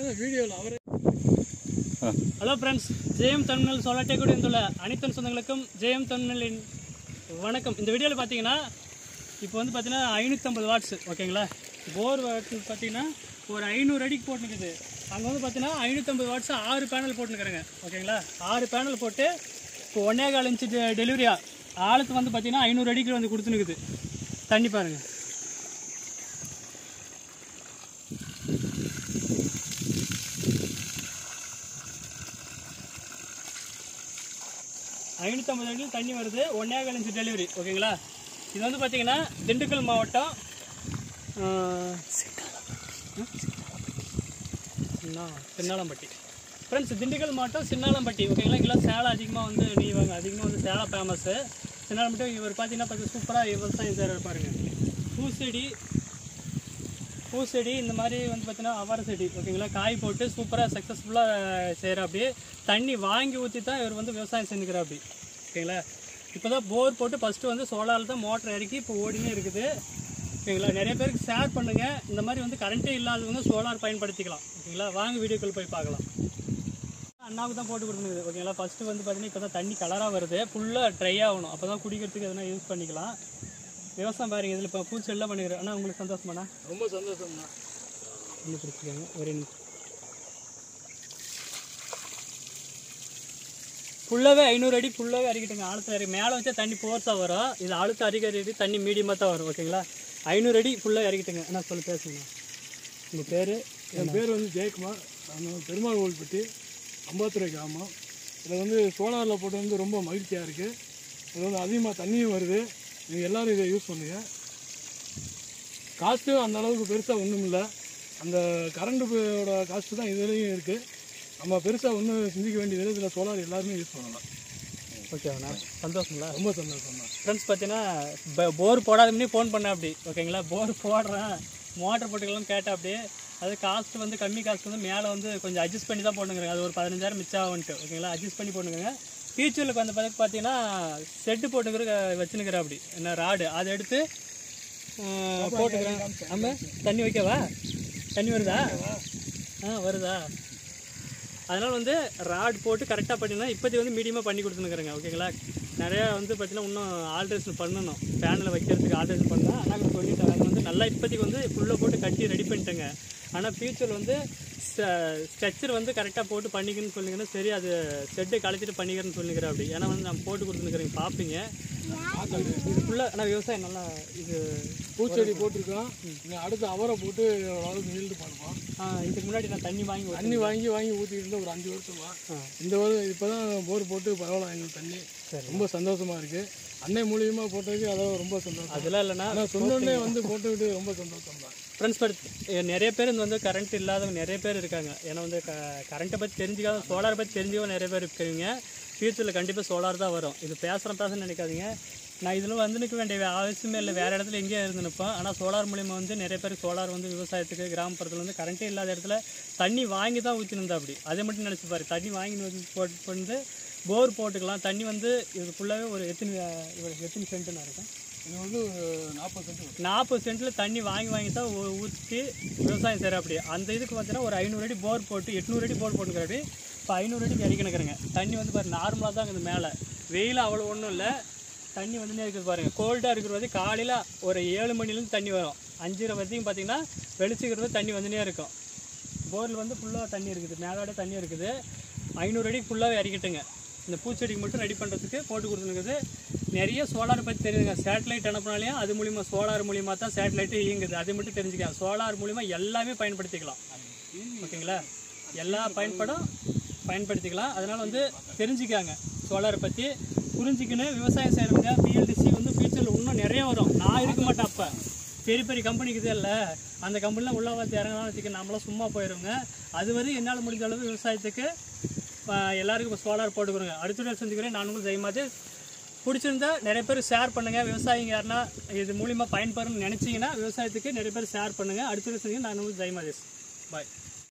வீடியோவில் அவரே hello friends Jayam Tamil சொல்லாட்டே கூட இருந்துள்ள அனைத்து சொந்தங்களுக்கும் ஜெயம் தமிழின் வணக்கம் இந்த வீடியோவில் பார்த்தீங்கன்னா இப்போ வந்து பார்த்தீங்கன்னா ஐநூற்றம்பது வாட்ஸ் ஓகேங்களா போர் வாட்ஸ் பார்த்தீங்கன்னா ஒரு ஐநூறு அடிக்கு போட்டுருக்குது அங்கே வந்து பார்த்தீங்கன்னா ஐநூற்றம்பது வாட்ஸ் ஆறு பேனல் போட்டுருக்குறேங்க ஓகேங்களா ஆறு பேனல் போட்டு இப்போ ஒன்னே கால் இன்ச்சு டெலிவரியா ஆளுக்கு வந்து பார்த்தீங்கன்னா ஐநூறு அடிக்கு வந்து கொடுத்துனுக்குது தண்ணி பாருங்கள் ஐநூற்றம்பது அடியில் தண்ணி வருது ஒன்னே கால் இன்ச்சு டெலிவரி ஓகேங்களா இது வந்து பார்த்தீங்கன்னா திண்டுக்கல் மாவட்டம் ஆஹ், சின்னா சின்னாளம்பட்டி ஃப்ரெண்ட்ஸ் திண்டுக்கல் மாவட்டம் சின்னாளம்பட்டி ஓகேங்களா இங்கெல்லாம் சேலம் அதிகமாக வந்து நெய்வாங்க அதிகமாக வந்து சேலம் ஃபேமஸ்ஸு சின்னாளம்பட்டி இவர் பார்த்தீங்கன்னா பார்த்து சூப்பராக விவசாயம் செய்கிற பாருங்க பூச்செடி பூச்செடி இந்த மாதிரி வந்து பார்த்தீங்கன்னா அவரை செடி ஓகேங்களா காய் போட்டு சூப்பராக சக்ஸஸ்ஃபுல்லாக செய்கிற அப்படி தண்ணி வாங்கி ஊற்றி தான் இவர் வந்து விவசாயம் செஞ்சுக்கிற அப்படி ஓகேங்களா இப்போ தான் போர் போட்டு ஃபஸ்ட்டு வந்து சோலாரில் தான் மோட்டர் இறக்கி இப்போ ஓடினே இருக்குது ஓகேங்களா நிறைய பேருக்கு ஷேர் பண்ணுங்கள் இந்த மாதிரி வந்து கரண்ட்டே இல்லாதவங்க சோலார் பயன்படுத்திக்கலாம் ஓகேங்களா வாங்க வீடியோக்குள்ள போய் பார்க்கலாம் அண்ணாவுக்கு தான் போட்டு கொடுக்குறது ஓகேங்களா ஃபஸ்ட்டு வந்து பார்த்தீங்கன்னா இப்போ தான் தண்ணி கலராக வருது ஃபுல்லாக ட்ரை ஆகணும் அப்போ தான் குடிக்கிறதுக்கு எதனா யூஸ் பண்ணிக்கலாம் விவசாயம் பாருங்க இதில் இப்போ பூச்செல்லாம் பண்ணிக்கிறேன் அண்ணா உங்களுக்கு சந்தோஷமாண்ணா ரொம்ப சந்தோஷம்ண்ணா இன்னும் பிடிச்சிக்கோங்க ஒரே நிமிஷம் ஃபுல்லாகவே ஐநூறு அடி ஃபுல்லாகவே அரிக்கிட்டுங்க ஆழத்தில் இறக்கி மேலே வச்சா தண்ணி ஃபோர்ஸாக வரும் இது ஆழத்தை அரிக்கிறது தண்ணி மீடியமாக தான் வரும் ஓகேங்களா ஐநூறு அடி ஃபுல்லாக இறக்கிட்டுங்க என்ன சொல்லி பேசுங்க உங்கள் பேர் என் பேர் வந்து ஜெயக்குமார் நான் பெருமாள் கோவில்பட்டி அம்பாத்துறை கிராமம் இதில் வந்து சோலாரில் போட்டு வந்து ரொம்ப மகிழ்ச்சியாக இருக்குது இது வந்து அதிகமாக தண்ணியும் வருது நீங்கள் எல்லோரும் இதை யூஸ் பண்ணுங்க காஸ்ட்டும் அந்த அளவுக்கு பெருசாக ஒன்றும் இல்லை அந்த கரண்ட்டோட காஸ்ட்டு தான் இதுலேயும் இருக்குது நம்ம பெருசாக ஒன்றும் சிந்திக்க வேண்டியதில்லை இதில் சோலார் எல்லாருமே யூஸ் பண்ணலாம் ஓகேண்ணா சந்தோஷங்களா ரொம்ப சந்தோஷம் தான் ஃப்ரெண்ட்ஸ் பார்த்தீங்கன்னா போர் போடாதமே ஃபோன் பண்ண அப்படி ஓகேங்களா போர் போடுறேன் மோட்டர் போட்டுக்கலாம்னு கேட்டேன் அப்படி அது காஸ்ட் வந்து கம்மி காஸ்ட் வந்து மேலே வந்து கொஞ்சம் அட்ஜஸ்ட் பண்ணி தான் போட்டுங்கிறேன் அது ஒரு பதினஞ்சாயிரம் மிச்சம் ஆகும்ட்டு ஓகேங்களா அட்ஜஸ்ட் பண்ணி போட்டுங்க ஃபியூச்சருக்கு வந்து பார்த்து பார்த்தீங்கன்னா செட்டு போட்டுக்கிற வச்சுனுக்கிறேன் அப்படி என்ன ராடு அதை எடுத்து ஆஹ், போட்டுக்கிறேன் ஆமாம் தண்ணி வைக்கவா தண்ணி வருதா ஆ வருதா அதனால் வந்து ராட் போட்டு கரெக்டாக பண்ணினா இப்போதைக்கு வந்து மீடியமாக பண்ணி கொடுத்துனுக்குறேங்க ஓகேங்களா நிறையா வந்து பார்த்தீங்கன்னா இன்னும் ஆல்ட்ரேஷன் பண்ணணும் பேனில் வைக்கிறதுக்கு ஆல்ட்ரேஷன் பண்ணால் ஆனால் சொல்லிட்டாங்க அது வந்து நல்லா இப்போதைக்கு வந்து ஃபுல்லாக போட்டு கட்டி ரெடி பண்ணிட்டேங்க ஆனால் ஃபியூச்சர் வந்து ஸ்ட்ரக்சர் வந்து கரெக்டாக போட்டு பண்ணிக்கணும்னு சொன்னீங்கன்னா சரி அது செட்டை கழிச்சிட்டு பண்ணிக்கிறேன்னு சொல்லிக்கிறேன் அப்படி ஏன்னா வந்து நான் போட்டு கொடுத்துருக்குறேங்க பார்ப்பீங்க இது ஃபுல்லாக ஆனால் விவசாயம் நல்லா இது பூச்செடி போட்டிருக்கோம் இன்னும் அடுத்து அவரை போட்டு ஓரளவுக்கு ஈல்டு பண்ணுவோம் ஆ, இதுக்கு முன்னாடி நான் தண்ணி வாங்கி ஊத்தி- தண்ணி வாங்கி வாங்கி ஊற்றிட்டு இருந்தோம் ஒரு அஞ்சு வருஷமா ஆ. இந்த வருடம் இப்போ தான் போர் போட்டு பரவாயில்ல எங்களுக்கு தண்ணி சரி. ரொம்ப சந்தோஷமா இருக்கு அன்னை மூலியமாக போட்டதுக்கு அதாவது ரொம்ப சந்தோஷம் அதெல்லாம் இல்லைன்னா ஆனால் சொன்னோடனே வந்து போட்டுக்கிட்டு ரொம்ப சந்தோஷம் தான் ஃப்ரெண்ட்ஸ் பட் நிறைய பேர் இந்த வந்து கரண்ட் இல்லாதவங்க நிறைய பேர் இருக்காங்க ஏன்னா வந்து க கரண்ட்டை பற்றி தெரிஞ்சுக்காத சோலாரை பற்றி தெரிஞ்சவங்க நிறைய பேர் இருக்கீங்க ஃபியூச்சரில் கண்டிப்பாக சோலார் தான் வரும் இது பேசுகிறேன் பேசுன்னு நினைக்காதீங்க நான் இதில் வந்து நிற்க வேண்டிய அவசியமே இல்லை வேறு இடத்துல எங்கேயே இருந்து நிற்பேன் ஆனால் சோலார் மூலியமாக வந்து நிறைய பேர் சோலார் வந்து விவசாயத்துக்கு கிராமப்புறத்தில் வந்து கரண்ட்டே இல்லாத இடத்துல தண்ணி வாங்கி தான் ஊற்றினிருந்தா அப்படி அதை மட்டும் நினச்சி பாரு தண்ணி வாங்கி ஊத்தி போட்டு வந்து போர் போட்டுக்கலாம் தண்ணி வந்து இது ஃபுல்லாகவே ஒரு எத்தனை இவ்வளோ எத்தனை சென்ட்டுன்னு இருக்கும் இது வந்து நாற்பது சென்ட் வரும் நாற்பது சென்ட்டில் தண்ணி வாங்கி வாங்கி தான் ஊ- ஊற்றி விவசாயம் செய்கிற அப்படி அந்த இதுக்கு பார்த்தீங்கன்னா ஒரு ஐநூறு அடி போர் போட்டு எட்நூறு அடி போர் போட்டுக்கிறாடி இப்போ ஐநூறு அடிக்கு இறக்கணுக்கிறேங்க தண்ணி வந்து பாரு நார்மலாக தான் இருக்குது மேலே வெயில் அவ்வளோ ஒன்றும் இல்லை தண்ணி வந்துனே இருக்குது பாருங்கள் கோல்டாக இருக்கிற வரைக்கும் காலையில் ஒரு ஏழு மணிலேருந்து தண்ணி வரும் அஞ்சரை வரைக்கும் பார்த்தீங்கன்னா வெளிச்சிக்கிறது தண்ணி வந்துனே இருக்கும் போரில் வந்து ஃபுல்லாக தண்ணி இருக்குது மேலோட தண்ணி இருக்குது ஐநூறு அடி ஃபுல்லாகவே இறக்கிட்டுங்க இந்த பூச்செடிக்கு மட்டும் ரெடி பண்ணுறதுக்கு போட்டு கொடுத்துருக்குது நிறைய சோலார் பற்றி தெரியுதுங்க சேட்டலைட் அனுப்புனாலையும் அது மூலிமா சோலார் மூலிமா தான் சேட்டலைட்டு இயங்குது அது மட்டும் தெரிஞ்சுக்கலாம் சோலார் மூலிமா எல்லாமே பயன்படுத்திக்கலாம் ஓகேங்களா எல்லா பயன்படும் பயன்படுத்திக்கலாம் அதனால் வந்து தெரிஞ்சுக்காங்க சோலாரை பற்றி புரிஞ்சுக்கின்னு விவசாயம் செய்கிறவங்க பிஎல்டிசி வந்து ஃபியூச்சரில் இன்னும் நிறைய வரும் நான் இருக்க மாட்டேன் அப்போ பெரிய பெரிய கம்பெனிக்கு இது இல்லை அந்த கம்பெனிலாம் உள்ள வந்து இறங்கலாம் வச்சுக்க நம்மளாம் சும்மா போயிடுவோங்க அது வரை என்னால் முடிஞ்ச அளவு விவசாயத்துக்கு ஆஹ், எல்லாருக்கும் சோலார் போட்டு கொடுங்க அடுத்த செஞ்சுக்கிறேன் நான் உங்களுக்கு ஜெயமாதே பிடிச்சிருந்தா நிறைய பேர் ஷேர் பண்ணுங்கள் விவசாயிங்க யாருன்னா இது மூலிமா பயன்பெறணும்னு நினச்சிங்கன்னா விவசாயத்துக்கு நிறைய பேர் ஷேர் பண்ணுங்கள் அடுத்த செஞ்சு நான் உங்களுக்கு ஜெயமாதேஷ் பாய்